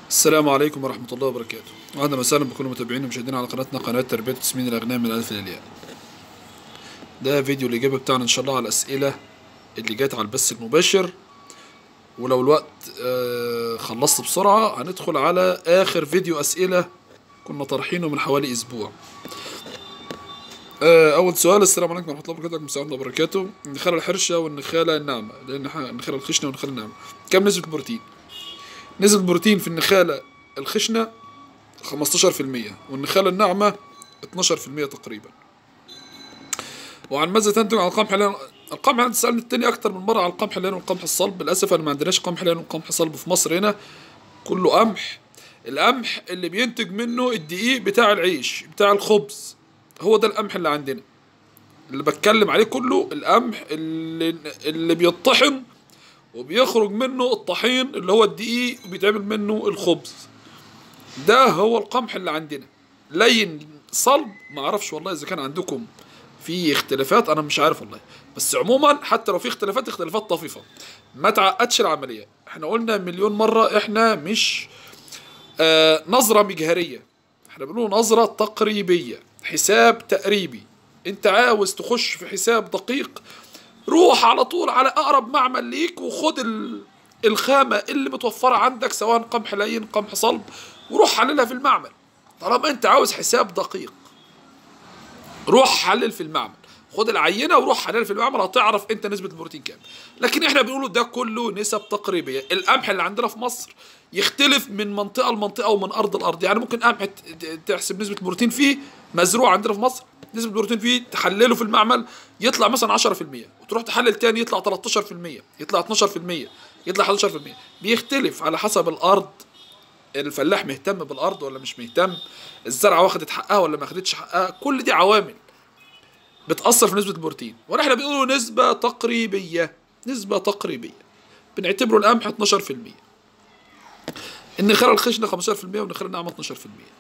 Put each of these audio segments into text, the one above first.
السلام عليكم ورحمة الله وبركاته وأهلا وسهلا بكل متابعين ومشاهدين على قناتنا قناة تربية وتسمين الأغنام من الألف للياء ده فيديو الإجابة بتاعنا إن شاء الله على الأسئلة اللي جات على البث المباشر ولو الوقت آه، خلصت بسرعة هندخل على آخر فيديو أسئلة كنا طرحينه من حوالي أسبوع آه، أول سؤال السلام عليكم ورحمة الله وبركاته مساء الله وبركاته النخالة الحرشة والنخالة الناعمة لأن ح- النخالة الخشنة والنخالة الناعمة كم نسبة البروتين؟ نسبة البروتين في النخالة الخشنة 15% والنخالة الناعمة 12% تقريبا وعن ماذا تنتج عن القمح الآن القمح أنت سألني التاني أكتر من مرة عن القمح الآن والقمح الصلب للأسف أنا ما عندناش قمح الآن وقمح صلب في مصر هنا كله قمح القمح اللي بينتج منه الدقيق بتاع العيش بتاع الخبز هو ده القمح اللي عندنا اللي بتكلم عليه كله القمح اللي, اللي بيطحن وبيخرج منه الطحين اللي هو الدقيق وبيتعمل منه الخبز ده هو القمح اللي عندنا لين صلب ما اعرفش والله اذا كان عندكم في اختلافات انا مش عارف والله بس عموما حتى لو في اختلافات اختلافات طفيفه ما تعقدش العمليه احنا قلنا مليون مره احنا مش آه نظره مجهريه احنا بنقول نظره تقريبيه حساب تقريبي انت عاوز تخش في حساب دقيق روح على طول على اقرب معمل ليك وخد ال- الخامه اللي متوفره عندك سواء قمح لين قمح صلب وروح حللها في المعمل طالما انت عاوز حساب دقيق روح حلل في المعمل خد العينه وروح حلل في المعمل هتعرف انت نسبه البروتين كام لكن احنا بنقوله ده كله نسب تقريبيه القمح اللي عندنا في مصر يختلف من منطقه لمنطقه ومن ارض لارض يعني ممكن قمح ت- ت- تحسب نسبه البروتين فيه مزروع عندنا في مصر نسبه البروتين فيه تحلله في المعمل يطلع مثلا 10% وتروح تحلل تاني يطلع 13% يطلع 12% يطلع 11% بيختلف على حسب الارض الفلاح مهتم بالارض ولا مش مهتم الزرعه واخدت حقها ولا ما اخدتش حقها كل دي عوامل بتاثر في نسبه البروتين ونحن بنقول نسبه تقريبيه نسبه تقريبيه بنعتبره القمح 12% النخاله الخشنه 15% والنخاله الناعمه 12%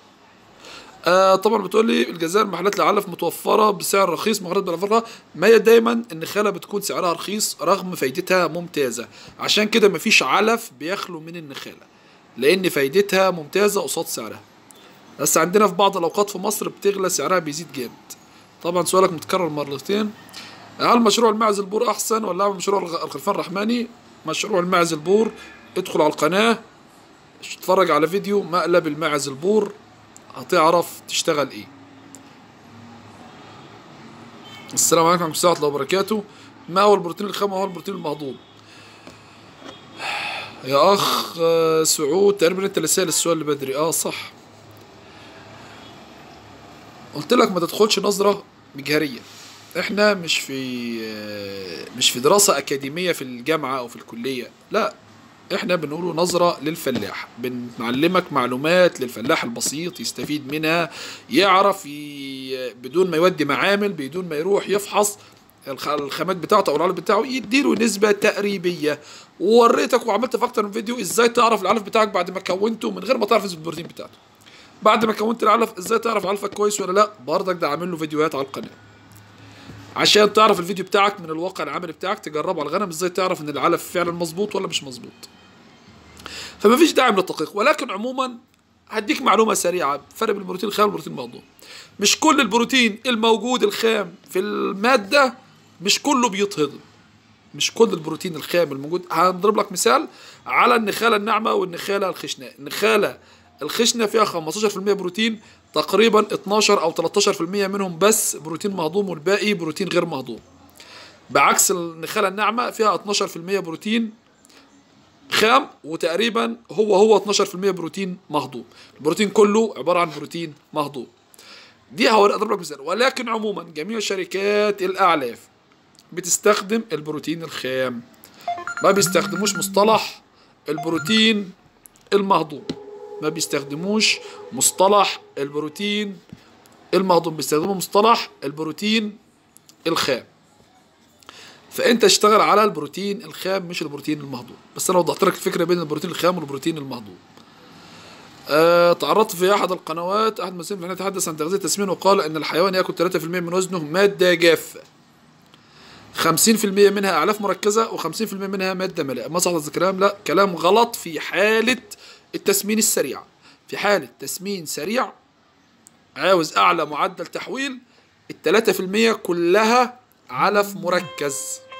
آه طبعا بتقول لي الجزائر محلات العلف متوفره بسعر رخيص مقارنه بالافريقيا ما هي دايما النخاله بتكون سعرها رخيص رغم فايدتها ممتازه عشان كده مفيش علف بيخلو من النخاله لان فايدتها ممتازه قصاد سعرها بس عندنا في بعض الاوقات في مصر بتغلى سعرها بيزيد جامد طبعا سؤالك متكرر مرتين هل مشروع الماعز البور احسن ولا أعمل مشروع الغ- الخلفان الرحماني مشروع الماعز البور ادخل على القناه اتفرج على فيديو مقلب الماعز البور هتعرف تشتغل ايه السلام عليكم ورحمه الله وبركاته ما هو البروتين الخام وهو البروتين المهضوم يا اخ آه، سعود تقريبا انت اللي سائل السؤال اللي بدري اه صح قلت لك ما تدخلش نظرة مجهرية احنا مش في آه، مش في دراسة أكاديمية في الجامعة أو في الكلية لا احنا بنقوله نظرة للفلاح بنعلمك معلومات للفلاح البسيط يستفيد منها يعرف ي... بدون ما يودي معامل بدون ما يروح يفحص الخ- الخامات بتاعته او العلف بتاعه يديله نسبة تقريبية ووريتك وعملت في اكتر من فيديو ازاي تعرف العلف بتاعك بعد ما كونته من غير ما تعرف نسبة البروتين بتاعته بعد ما كونت العلف ازاي تعرف علفك كويس ولا لا برضك ده عامل له فيديوهات على القناه عشان تعرف الفيديو بتاعك من الواقع العملي بتاعك تجربه على الغنم ازاي تعرف ان العلف فعلا مظبوط ولا مش مظبوط فما فيش داعي من التدقيق ولكن عموما هديك معلومه سريعه فرق بين البروتين الخام والبروتين المهضوم مش كل البروتين الموجود الخام في الماده مش كله بيتهضم مش كل البروتين الخام الموجود هنضرب لك مثال على النخاله الناعمه والنخاله الخشنه النخاله الخشنه فيها 15% بروتين تقريبا 12 او 13% منهم بس بروتين مهضوم والباقي بروتين غير مهضوم بعكس النخاله الناعمه فيها 12% بروتين خام وتقريبا هو هو 12% بروتين مهضوم البروتين كله عباره عن بروتين مهضوم دي هوري اضرب لك مثال ولكن عموما جميع شركات الاعلاف بتستخدم البروتين الخام ما بيستخدموش مصطلح البروتين المهضوم ما بيستخدموش مصطلح البروتين المهضوم بيستخدموا مصطلح البروتين الخام فانت اشتغل على البروتين الخام مش البروتين المهضوم بس انا وضحت لك الفكره بين البروتين الخام والبروتين المهضوم آه تعرضت في احد القنوات احد المسلمين يتحدث عن تغذيه التسمين وقال ان الحيوان ياكل 3% من وزنه ماده جافه 50% منها اعلاف مركزه و50% منها ماده مليئه ما صح هذا الكلام لا كلام غلط في حاله التسمين السريع في حالة تسمين سريع عاوز أعلى معدل تحويل التلاتة في المية كلها علف مركز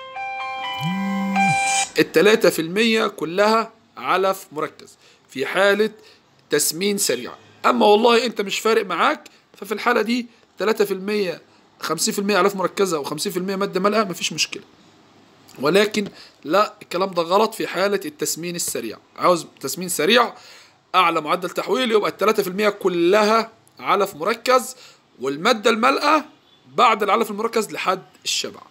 التلاتة في المية كلها علف مركز في حالة تسمين سريع أما والله أنت مش فارق معاك ففي الحالة دي تلاتة في المية خمسين في المية علف مركزة وخمسين في المية مادة مالئة مفيش مشكلة ولكن لا الكلام ده غلط في حالة التسمين السريع عاوز تسمين سريع أعلى معدل تحويل يبقى التلاتة في المية كلها علف مركز والمادة المالئة بعد العلف المركز لحد الشبع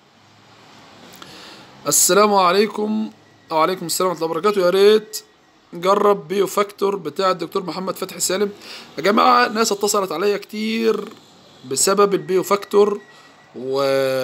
السلام عليكم وعليكم السلام ورحمة الله وبركاته يا ريت جرب بيو فاكتور بتاع الدكتور محمد فتحي سالم يا جماعة ناس اتصلت عليا كتير بسبب البيو فاكتور و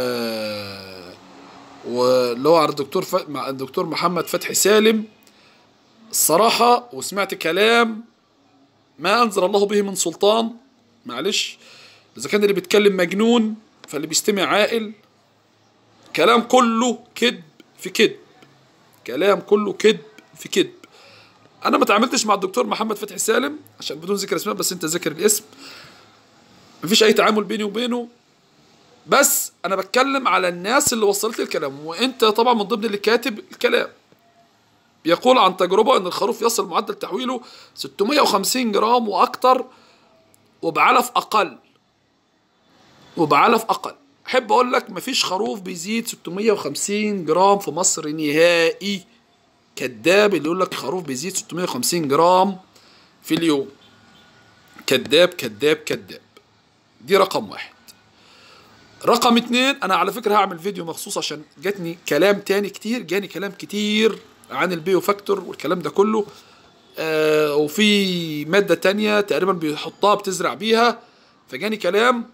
واللي هو على الدكتور ف... مع الدكتور محمد فتحي سالم الصراحة وسمعت كلام ما أنزل الله به من سلطان معلش إذا كان اللي بيتكلم مجنون فاللي بيستمع عاقل كلام كله كذب في كذب كلام كله كذب في كذب انا ما تعاملتش مع الدكتور محمد فتحي سالم عشان بدون ذكر اسماء بس انت ذاكر الاسم مفيش اي تعامل بيني وبينه بس انا بتكلم على الناس اللي وصلت لي الكلام وانت طبعا من ضمن اللي كاتب الكلام بيقول عن تجربة ان الخروف يصل معدل تحويله 650 جرام واكتر وبعلف اقل وبعلف اقل احب اقول لك مفيش خروف بيزيد 650 جرام في مصر نهائي كذاب اللي يقول لك خروف بيزيد 650 جرام في اليوم كذاب كذاب كذاب دي رقم واحد رقم اتنين انا على فكرة هعمل فيديو مخصوص عشان جاتني كلام تاني كتير جاني كلام كتير عن البيو فاكتور والكلام ده كله آه وفي مادة تانية تقريبا بيحطها بتزرع بيها فجاني كلام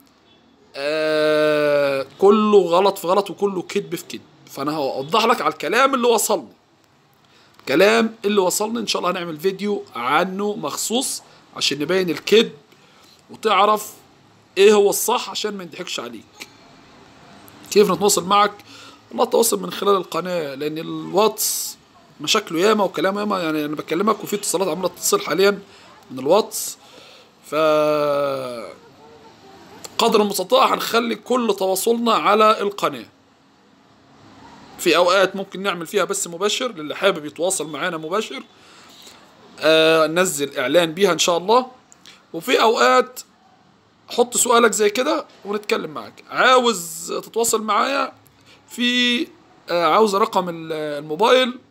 آه كله غلط في غلط وكله كذب في كذب فانا هوضح لك على الكلام اللي وصلني الكلام اللي وصلني ان شاء الله هنعمل فيديو عنه مخصوص عشان نبين الكذب وتعرف ايه هو الصح عشان ما يضحكش عليك كيف نتواصل معك والله التواصل من خلال القناة لان الواتس مشاكله ياما وكلامه ياما يعني انا بكلمك وفي اتصالات عمالة تتصل حاليا من الواتس ف قدر المستطاع هنخلي كل تواصلنا على القناة في اوقات ممكن نعمل فيها بث مباشر للي حابب يتواصل معانا مباشر آه ننزل اعلان بيها ان شاء الله وفي اوقات حط سؤالك زي كده ونتكلم معاك عاوز تتواصل معايا في آه عاوز رقم الموبايل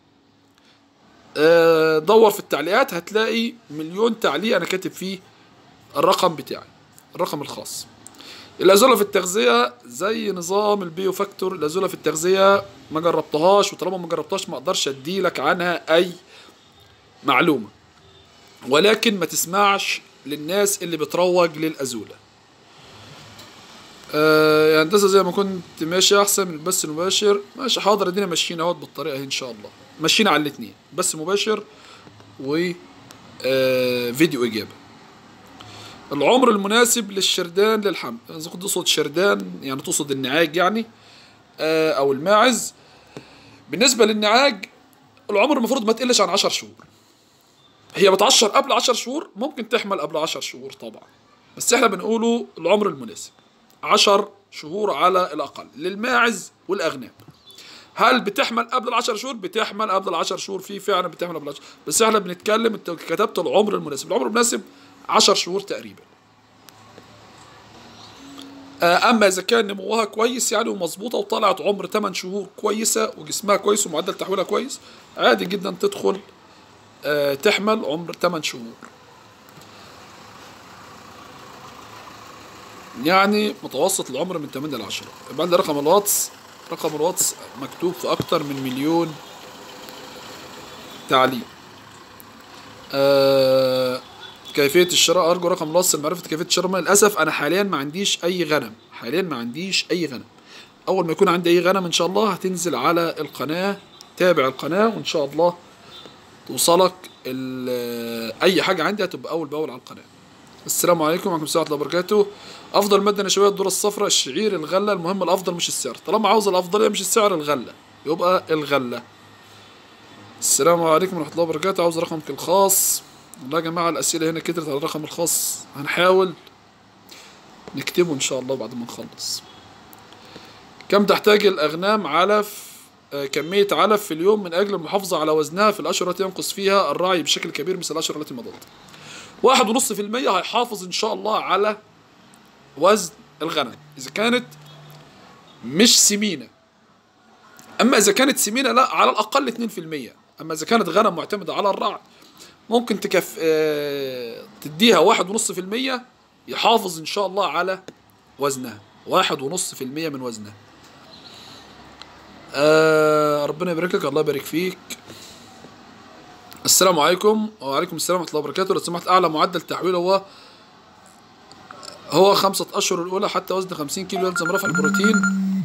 آه دور في التعليقات هتلاقي مليون تعليق انا كاتب فيه الرقم بتاعي الرقم الخاص الازوله في التغذيه زي نظام البيو فاكتور الازوله في التغذيه ما جربتهاش وطالما ما جربتهاش ما اقدرش اديلك عنها اي معلومه ولكن ما تسمعش للناس اللي بتروج للازوله آه يا هندسه زي ما كنت ماشي احسن من البث المباشر ماشي حاضر ادينا ماشيين اهوت بالطريقه دي ان شاء الله ماشيين على الاثنين بث مباشر و آه فيديو اجابه العمر المناسب للشردان للحمل اذا كنت تقصد شردان يعني تقصد النعاج يعني آه او الماعز بالنسبه للنعاج العمر المفروض ما تقلش عن 10 شهور هي بتعشر قبل 10 شهور ممكن تحمل قبل 10 شهور طبعا بس احنا بنقوله العمر المناسب 10 شهور على الاقل للماعز والاغنام هل بتحمل قبل العشر شهور بتحمل قبل العشر شهور في فعلا بتحمل قبل العشر بس احنا بنتكلم انت كتبت العمر المناسب العمر المناسب عشر شهور تقريبا اما اذا كان نموها كويس يعني ومظبوطه وطلعت عمر 8 شهور كويسه وجسمها كويس ومعدل تحويلها كويس عادي جدا تدخل أه تحمل عمر 8 شهور يعني متوسط العمر من 8 ل 10 يبقى عندي رقم الواتس رقم الواتس مكتوب في اكتر من مليون تعليق أه كيفية الشراء أرجو رقم الوصل لمعرفة كيفية الشراء للأسف أنا حاليا ما عنديش أي غنم حاليا ما عنديش أي غنم أول ما يكون عندي أي غنم إن شاء الله هتنزل على القناة تابع القناة وإن شاء الله توصلك أي حاجة عندي هتبقى أول بأول على القناة السلام عليكم وعليكم السلام ورحمة الله وبركاته أفضل مادة نشوية الذرة الصفراء الشعير الغلة المهم الأفضل مش السعر طالما عاوز الأفضلية مش السعر الغلة يبقى الغلة السلام عليكم ورحمة الله وبركاته عاوز رقمك الخاص والله يا جماعة الأسئلة هنا كترت على الرقم الخاص هنحاول نكتبه إن شاء الله بعد ما نخلص كم تحتاج الأغنام علف آه، كمية علف في اليوم من أجل المحافظة على وزنها في الأشهر التي ينقص فيها الرعي بشكل كبير مثل الأشهر التي مضت واحد ونص في المية هيحافظ إن شاء الله على وزن الغنم إذا كانت مش سمينة أما إذا كانت سمينة لا على الأقل 2% أما إذا كانت غنم معتمدة على الرعي ممكن تكف آه، تديها واحد ونص في المية يحافظ إن شاء الله على وزنها واحد ونص في المية من وزنها آه ربنا يبارك لك الله يبارك فيك السلام عليكم وعليكم السلام ورحمة الله وبركاته لو سمحت أعلى معدل تحويل هو هو خمسة أشهر الأولى حتى وزن خمسين كيلو يلزم رفع البروتين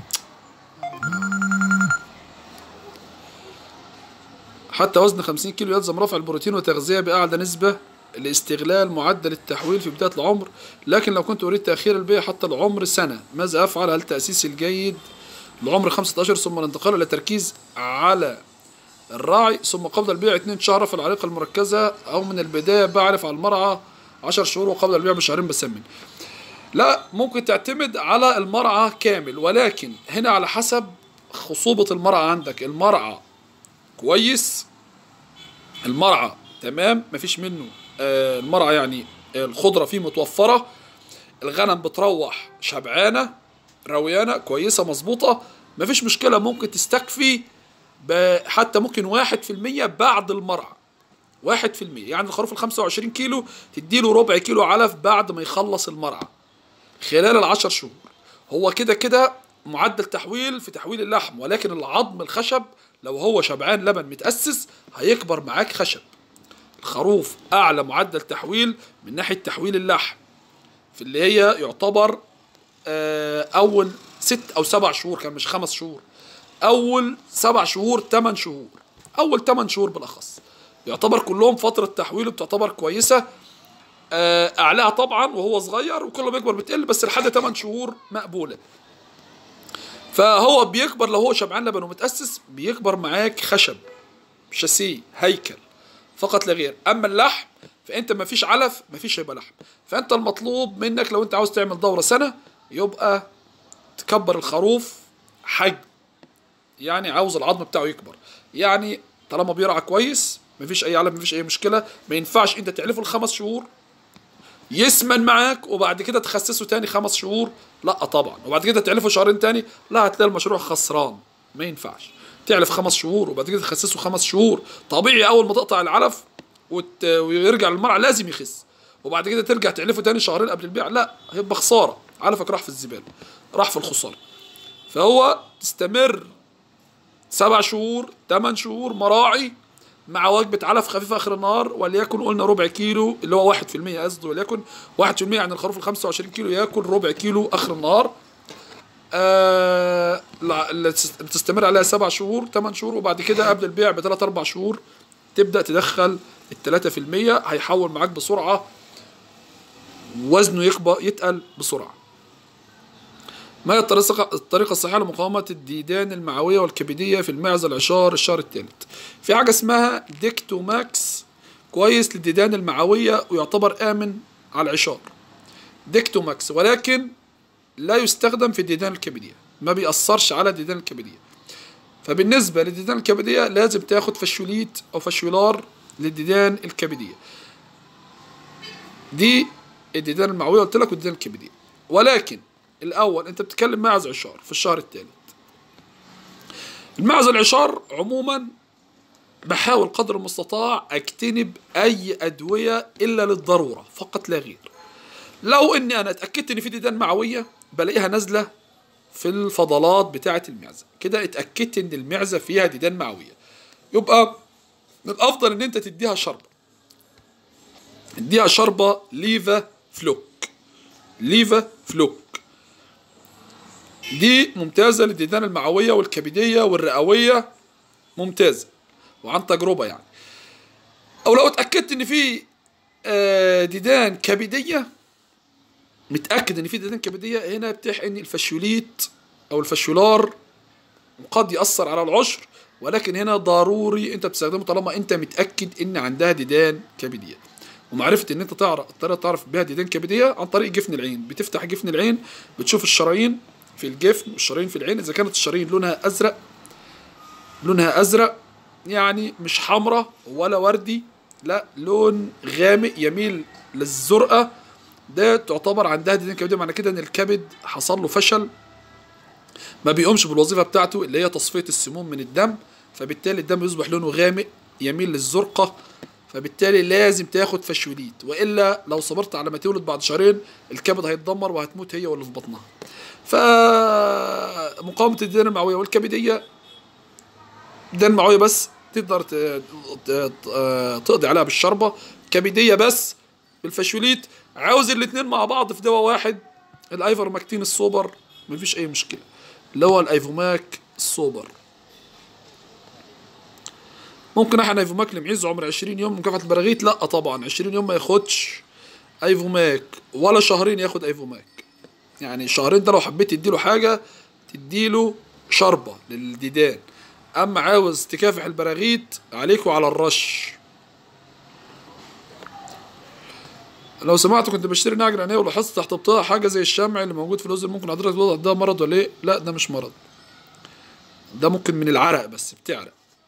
حتى وزن 50 كيلو يلزم رفع البروتين وتغذية بأعلى نسبة لاستغلال معدل التحويل في بداية العمر لكن لو كنت أريد تأخير البيع حتى العمر سنة ماذا أفعل هل تأسيس الجيد لعمر 15 ثم الانتقال إلى تركيز على الراعي ثم قبل البيع 2 شهر في العليقة المركزة أو من البداية بعرف على المرعى 10 شهور وقبل البيع بشهرين بسمن لا ممكن تعتمد على المرعى كامل ولكن هنا على حسب خصوبة المرعى عندك المرعى كويس المرعى تمام مفيش منه آه المرعى يعني آه، الخضرة فيه متوفرة الغنم بتروح شبعانة رويانة كويسة مظبوطة مفيش مشكلة ممكن تستكفي ب- حتى ممكن واحد في المية بعد المرعى واحد في المية يعني الخروف الخمسة وعشرين كيلو تديله ربع كيلو علف بعد ما يخلص المرعى خلال العشر شهور هو كده كده معدل تحويل في تحويل اللحم ولكن العظم الخشب لو هو شبعان لبن متأسس هيكبر معاك خشب الخروف أعلى معدل تحويل من ناحية تحويل اللحم في اللي هي يعتبر آه، أول ست أو سبع شهور كان مش خمس شهور أول سبع شهور تمن شهور أول تمن شهور بالأخص يعتبر كلهم فترة تحويله بتعتبر كويسة آه، أعلاها طبعا وهو صغير وكل ما بيكبر بتقل بس لحد 8 شهور مقبولة فهو بيكبر لو هو شبعان لبن ومتأسس بيكبر معاك خشب شاسيه هيكل فقط لا غير اما اللحم فانت ما فيش علف ما فيش هيبقى لحم فانت المطلوب منك لو انت عاوز تعمل دورة سنة يبقى تكبر الخروف حجم يعني عاوز العظم بتاعه يكبر يعني طالما بيرعى كويس مفيش اي علف مفيش اي مشكله ما ينفعش انت تعلفه الخمس شهور يسمن معاك وبعد كده تخسسه تاني خمس شهور لا طبعا وبعد كده تعلفه شهرين تاني لا هتلاقي المشروع خسران ما ينفعش تعلف خمس شهور وبعد كده تخسسه خمس شهور طبيعي اول ما تقطع العلف وت... ويرجع للمرعى لازم يخس وبعد كده ترجع تعلفه تاني شهرين قبل البيع لا هيبقى خساره علفك راح في الزباله راح في الخساره فهو تستمر سبع شهور ثمان شهور مراعي مع وجبة علف خفيفة آخر النهار وليكن قلنا ربع كيلو اللي هو واحد في المية قصدي وليكن واحد في المية يعني الخروف الخمسة وعشرين كيلو ياكل ربع كيلو آخر النهار آه لا- اللي تست- تستمر عليها سبع شهور ثمان شهور وبعد كده قبل البيع بثلاث أربع شهور تبدأ تدخل التلاتة في المية هيحول معاك بسرعة وزنه يكبر يتقل بسرعة ما هي الطريقة الطريقة الصحيحة لمقاومة الديدان المعوية والكبدية في المعزة العشار الشهر الثالث في حاجة اسمها ديكتوماكس كويس للديدان المعوية ويعتبر آمن على العشار ديكتوماكس ولكن لا يستخدم في الديدان الكبدية ما بيأثرش على الديدان الكبدية فبالنسبة للديدان الكبدية لازم تاخد فشوليت أو فشولار للديدان الكبدية دي الديدان المعوية قلت لك والديدان الكبدية ولكن الأول أنت بتتكلم معز عشار في الشهر الثالث المعز العشار عموما بحاول قدر المستطاع اجتنب اي ادويه الا للضروره فقط لا غير لو اني انا اتاكدت ان في ديدان معويه بلاقيها نازله في الفضلات بتاعه المعزه كده اتاكدت ان المعزه فيها ديدان معويه يبقى من الافضل ان انت تديها شربه اديها شربه ليفا فلوك ليفا فلوك دي ممتازه للديدان المعويه والكبديه والرئويه ممتازه وعن تجربه يعني او لو اتاكدت ان في آه، ديدان كبديه متاكد ان في ديدان كبديه هنا بتحقن الفشوليت او الفشولار وقد ياثر على العشر ولكن هنا ضروري انت بتستخدمه طالما انت متاكد ان عندها ديدان كبديه ومعرفه ان انت تعرف الطريقه تعرف بها ديدان كبديه عن طريق جفن العين بتفتح جفن العين بتشوف الشرايين في الجفن والشرايين في العين اذا كانت الشرايين لونها ازرق لونها ازرق يعني مش حمراء ولا وردي لا لون غامق يميل للزرقاء ده تعتبر عندها ديدان كبديه معنى كده ان الكبد حصل له فشل ما بيقومش بالوظيفه بتاعته اللي هي تصفيه السموم من الدم فبالتالي الدم يصبح لونه غامق يميل للزرقه فبالتالي لازم تاخد فشوليت والا لو صبرت على ما تولد بعد شهرين الكبد هيتدمر وهتموت هي واللي في بطنها فمقاومه الديدان المعويه والكبديه الديدان المعويه بس تقدر ت- ت- ت- تقضي عليها بالشربه كبديه بس بالفشوليت عاوز الاتنين مع بعض في دواء واحد الايفرمكتين السوبر مفيش اي مشكله اللي هو الايفوماك السوبر ممكن احنا ايفوماك لمعيز عمر 20 يوم مكافحه البراغيث لا طبعا 20 يوم ما ياخدش ايفوماك ولا شهرين ياخد ايفوماك يعني شهرين ده لو حبيت تديله حاجه تديله شربه للديدان اما عاوز تكافح البراغيث عليك وعلى الرش لو سمعت كنت بشتري نعجة عينيه ولاحظت تحت بطاقة حاجة زي الشمع اللي موجود في الأذن ممكن حضرتك تقول ده مرض ولا إيه؟ لا ده مش مرض. ده ممكن من العرق بس بتعرق.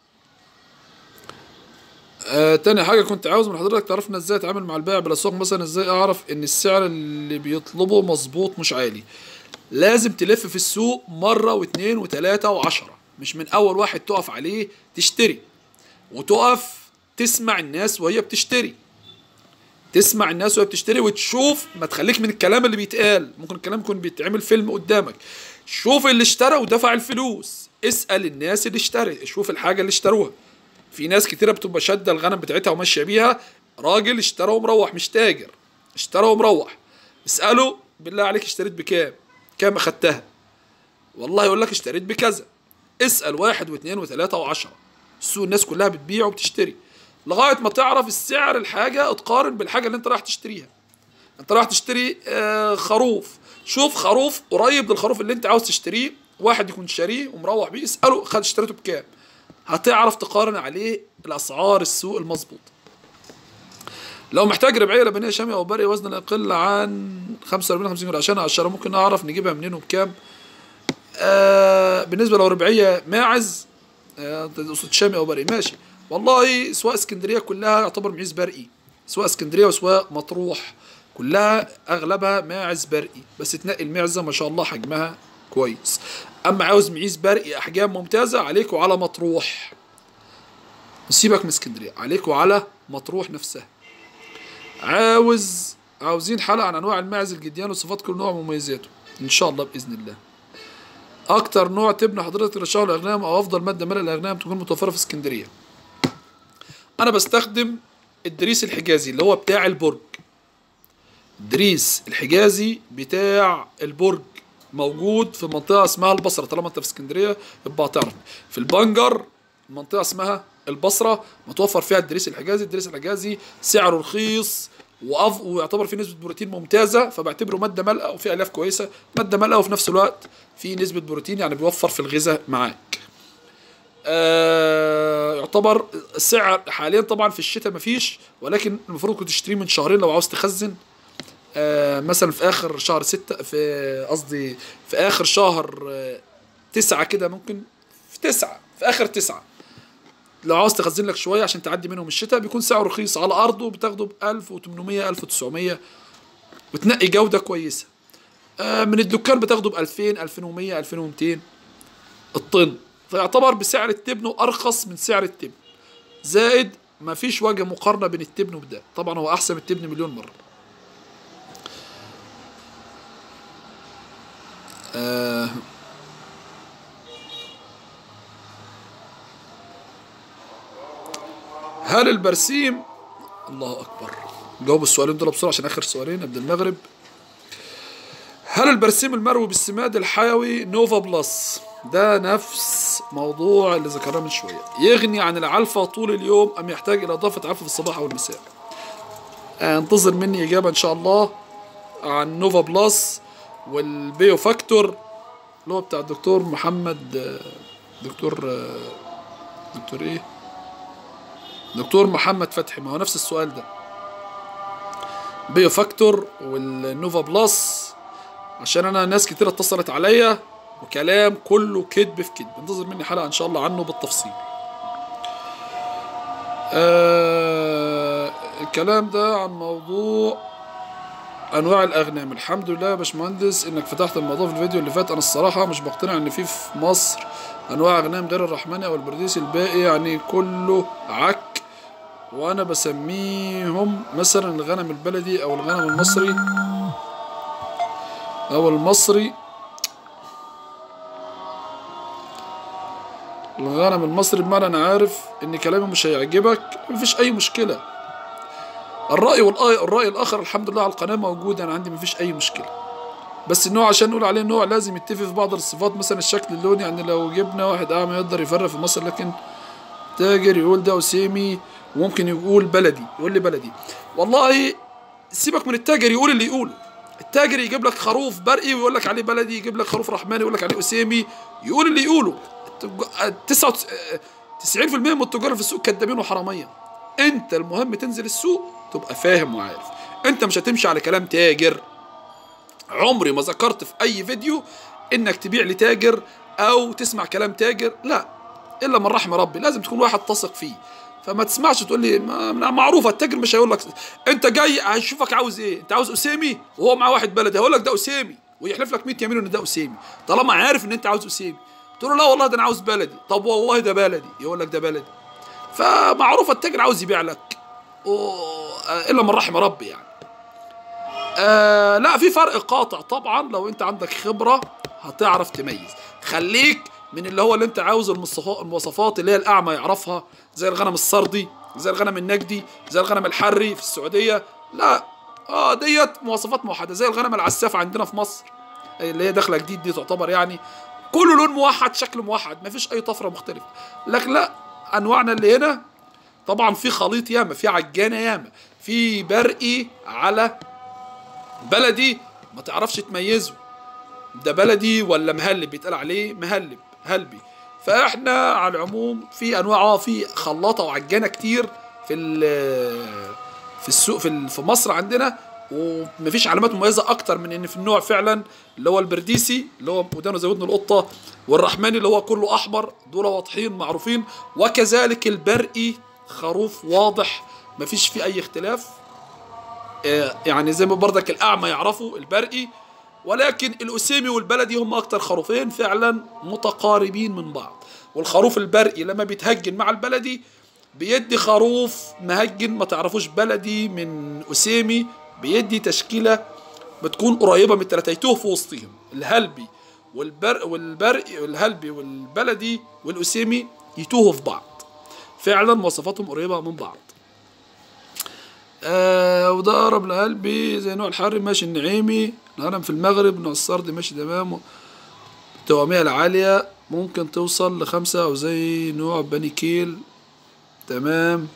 آه تاني حاجة كنت عاوز من حضرتك تعرفنا ازاي اتعامل مع البائع بالاسواق مثلا ازاي اعرف ان السعر اللي بيطلبه مظبوط مش عالي. لازم تلف في السوق مرة واثنين وثلاثة وعشرة مش من أول واحد تقف عليه تشتري وتقف تسمع الناس وهي بتشتري تسمع الناس وهي بتشتري وتشوف ما تخليك من الكلام اللي بيتقال ممكن الكلام يكون بيتعمل فيلم قدامك شوف اللي اشترى ودفع الفلوس اسأل الناس اللي اشترى شوف الحاجة اللي اشتروها في ناس كتيرة بتبقى شادة الغنم بتاعتها وماشية بيها راجل اشترى ومروح مش تاجر اشترى ومروح اسأله بالله عليك اشتريت بكام كام اخدتها والله يقول لك اشتريت بكذا اسأل واحد واثنين وثلاثة وعشرة السوق الناس كلها بتبيع وبتشتري لغاية ما تعرف السعر الحاجة تقارن بالحاجة اللي انت رايح تشتريها انت رايح تشتري آه، خروف شوف خروف قريب للخروف اللي انت عاوز تشتريه واحد يكون شاريه ومروح بيه اسأله خد اشتريته بكام هتعرف تقارن عليه الاسعار السوق المظبوط لو محتاج ربعيه لبنيه شاميه او بري وزن لا يقل عن 45 50 كيلو عشان اقشرها ممكن اعرف نجيبها منين وبكام آه بالنسبه لو ربعيه ماعز آه تقصد شامي او بري ماشي والله سواء اسكندريه كلها يعتبر معيز برقي سواء اسكندريه وسواء مطروح كلها اغلبها ماعز برقي بس تنقي المعزه ما شاء الله حجمها كويس اما عاوز معيز برقي احجام ممتازه عليك وعلى مطروح سيبك من اسكندريه عليك وعلى مطروح نفسها عاوز عاوزين حلقه عن انواع الماعز الجديان وصفات كل نوع ومميزاته ان شاء الله باذن الله اكتر نوع تبني حضرتك رشاق الاغنام او افضل ماده ملء الاغنام تكون متوفره في اسكندريه انا بستخدم الدريس الحجازي اللي هو بتاع البرج دريس الحجازي بتاع البرج موجود في منطقة اسمها البصرة طالما انت في اسكندرية يبقى هتعرف في البنجر منطقة اسمها البصرة متوفر فيها الدريس الحجازي الدريس الحجازي سعره رخيص وأف... ويعتبر فيه نسبة بروتين ممتازة فبعتبره مادة ملقى وفيه ألياف كويسة مادة ملقى وفي نفس الوقت فيه نسبة بروتين يعني بيوفر في الغذاء معاك آه يعتبر سعر حاليا طبعا في الشتاء مفيش ولكن المفروض كنت تشتريه من شهرين لو عاوز تخزن آه مثلا في اخر شهر ستة في قصدي في اخر شهر آه تسعة كده ممكن في تسعة في اخر تسعة لو عاوز تخزن لك شوية عشان تعدي منهم الشتاء بيكون سعره رخيص على ارضه بتاخده ب 1800 1900 وتنقي جودة كويسة آه من الدكان بتاخده ب 2000 2100 2200 الطن فيعتبر بسعر التبن وارخص من سعر التبن زائد ما فيش وجه مقارنة بين التبن وده طبعا هو احسن من التبن مليون مرة آه هل البرسيم الله اكبر جاوب السؤالين دول بسرعه عشان اخر سؤالين قبل المغرب هل البرسيم المروي بالسماد الحيوي نوفا بلس ده نفس موضوع اللي ذكرناه من شويه يغني عن العلفه طول اليوم ام يحتاج الى اضافه علفه في الصباح او المساء انتظر مني اجابه ان شاء الله عن نوفا بلس والبيو فاكتور اللي هو بتاع الدكتور محمد دكتور دكتور ايه دكتور محمد فتحي ما هو نفس السؤال ده بيو فاكتور والنوفا بلس عشان انا ناس كتير اتصلت عليا وكلام كله كذب في كذب انتظر مني حلقه ان شاء الله عنه بالتفصيل آه الكلام ده عن موضوع انواع الاغنام الحمد لله يا باشمهندس انك فتحت الموضوع في الفيديو اللي فات انا الصراحه مش بقتنع ان في في مصر انواع اغنام غير الرحماني او البرديسي الباقي يعني كله عك وانا بسميهم مثلا الغنم البلدي او الغنم المصري او المصري الغنم المصري بمعنى انا عارف ان كلامي مش هيعجبك مفيش اي مشكله الرأي والآي الرأي الآخر الحمد لله على القناة موجود أنا عندي مفيش أي مشكلة بس النوع عشان نقول عليه نوع لازم يتفق في بعض الصفات مثلا الشكل اللوني يعني لو جبنا واحد أعمى يقدر يفرق في مصر لكن تاجر يقول ده أسيمي وممكن يقول بلدي يقول لي بلدي والله سيبك من التاجر يقول اللي يقوله التاجر يجيب لك خروف برقي ويقول لك عليه بلدي يجيب لك خروف رحماني يقول لك عليه أسيمي يقول اللي يقوله 99% من التجار في السوق كدابين وحرامية انت المهم تنزل السوق تبقى فاهم وعارف انت مش هتمشي على كلام تاجر عمري ما ذكرت في اي فيديو انك تبيع لتاجر او تسمع كلام تاجر لا الا من رحم ربي لازم تكون واحد تثق فيه فما تسمعش تقول لي ما معروفه التاجر مش هيقول لك انت جاي هيشوفك عاوز ايه انت عاوز اسامي وهو معاه واحد بلدي هيقول لك ده اسامي ويحلف لك 100 يمين ان ده اسامي طالما عارف ان انت عاوز اسامي تقول له لا والله ده انا عاوز بلدي طب والله ده بلدي يقول لك ده بلدي فمعروف التاجر عاوز يبيع لك و... الا من رحم ربي يعني آه لا في فرق قاطع طبعا لو انت عندك خبره هتعرف تميز خليك من اللي هو اللي انت عاوز المواصفات اللي هي الاعمى يعرفها زي الغنم السردي زي الغنم النجدي زي الغنم الحري في السعوديه لا اه ديت مواصفات موحده زي الغنم العساف عندنا في مصر اللي هي داخله جديد دي تعتبر يعني كله لون موحد شكل موحد مفيش اي طفره مختلفه لكن لا انواعنا اللي هنا طبعا في خليط ياما في عجانه ياما في برقي على بلدي ما تعرفش تميزه ده بلدي ولا مهلب بيتقال عليه مهلب هلبي فاحنا على العموم في انواع اه في خلاطه وعجانه كتير في في السوق في في مصر عندنا ومفيش علامات مميزه اكتر من ان في النوع فعلا اللي هو البرديسي اللي هو ودانه زي ودن القطه والرحماني اللي هو كله احمر دول واضحين معروفين وكذلك البرقي خروف واضح مفيش فيه اي اختلاف يعني زي ما بردك الاعمى يعرفوا البرقي ولكن الاسيمي والبلدي هم اكتر خروفين فعلا متقاربين من بعض والخروف البرقي لما بيتهجن مع البلدي بيدي خروف مهجن ما تعرفوش بلدي من اسيمي بيدي تشكيله بتكون قريبه من التلاته يتوه في وسطهم الهلبي والبر والبرقي والهلبي والبلدي والاسيمي يتوهوا في بعض فعلا مواصفاتهم قريبه من بعض آه وده اقرب لقلبي زي نوع الحر ماشي النعيمي الهرم في المغرب نوع السرد ماشي تمام التوامية العالية ممكن توصل لخمسة أو زي نوع بني كيل تمام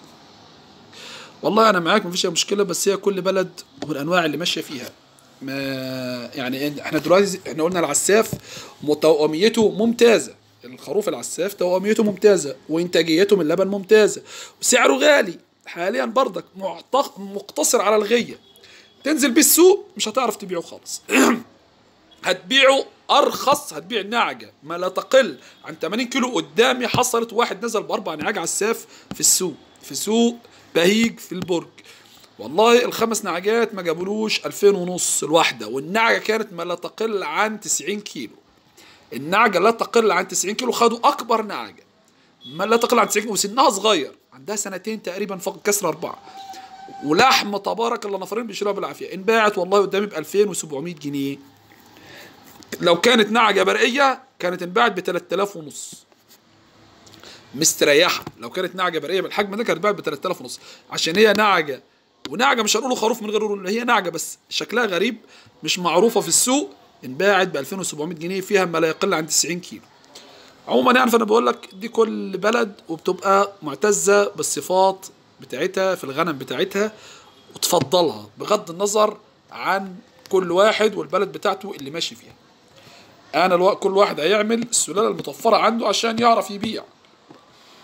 والله أنا معاك مفيش أي مشكلة بس هي كل بلد والأنواع اللي ماشية فيها ما يعني احنا دلوقتي احنا قلنا العساف توأميته ممتازة الخروف العساف توأميته ممتازة وإنتاجيته من اللبن ممتازة وسعره غالي حاليا برضك مقتصر على الغية تنزل بيه السوق مش هتعرف تبيعه خالص هتبيعه ارخص هتبيع نعجه ما لا تقل عن 80 كيلو قدامي حصلت واحد نزل باربع نعاج عساف في السوق في سوق بهيج في البرج والله الخمس نعجات ما جابولوش 2000 ونص الواحده والنعجه كانت ما لا تقل عن 90 كيلو النعجه لا تقل عن 90 كيلو خدوا اكبر نعجه ما لا تقل عن 90 كيلو وسنها صغير عندها سنتين تقريبا فوق كسر اربعه ولحم تبارك الله نفرين بيشيلوها بالعافيه انباعت والله قدامي ب 2700 جنيه لو كانت نعجه برقيه كانت انباعت ب 3000 ونص مستريحه لو كانت نعجه برقيه بالحجم ده كانت انباعت ب 3000 ونص عشان هي نعجه ونعجه مش هنقوله خروف من غير هي نعجه بس شكلها غريب مش معروفه في السوق انباعت ب 2700 جنيه فيها ما لا يقل عن 90 كيلو عموما يعني فانا بقول لك دي كل بلد وبتبقى معتزه بالصفات بتاعتها في الغنم بتاعتها وتفضلها بغض النظر عن كل واحد والبلد بتاعته اللي ماشي فيها انا الو... كل واحد هيعمل السلاله المتوفره عنده عشان يعرف يبيع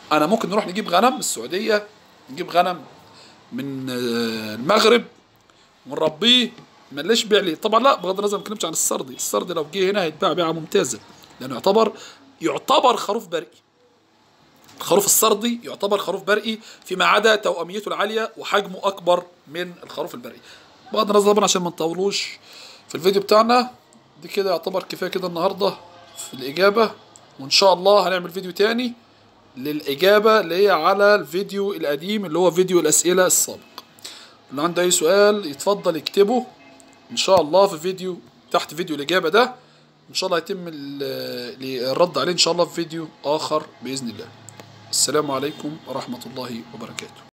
انا ممكن نروح نجيب غنم من السعوديه نجيب غنم من آه، المغرب ونربيه ملاش بيع لي طبعا لا بغض النظر ما بتكلمش عن السردي السردي لو جه هنا هيتباع بيعه ممتازه لانه يعتبر يعتبر خروف برئي الخروف السردي يعتبر خروف برئي فيما عدا توأميته العالية وحجمه أكبر من الخروف البرئي بغض النظر طبعا عشان ما نطولوش في الفيديو بتاعنا دي كده يعتبر كفاية كده النهاردة في الإجابة وإن شاء الله هنعمل فيديو تاني للإجابة اللي هي على الفيديو القديم اللي هو فيديو الأسئلة السابق اللي عنده أي سؤال يتفضل يكتبه إن شاء الله في فيديو تحت فيديو الإجابة ده إن شاء الله هيتم ال- الرد عليه إن شاء الله في فيديو آخر بإذن الله السلام عليكم ورحمة الله وبركاته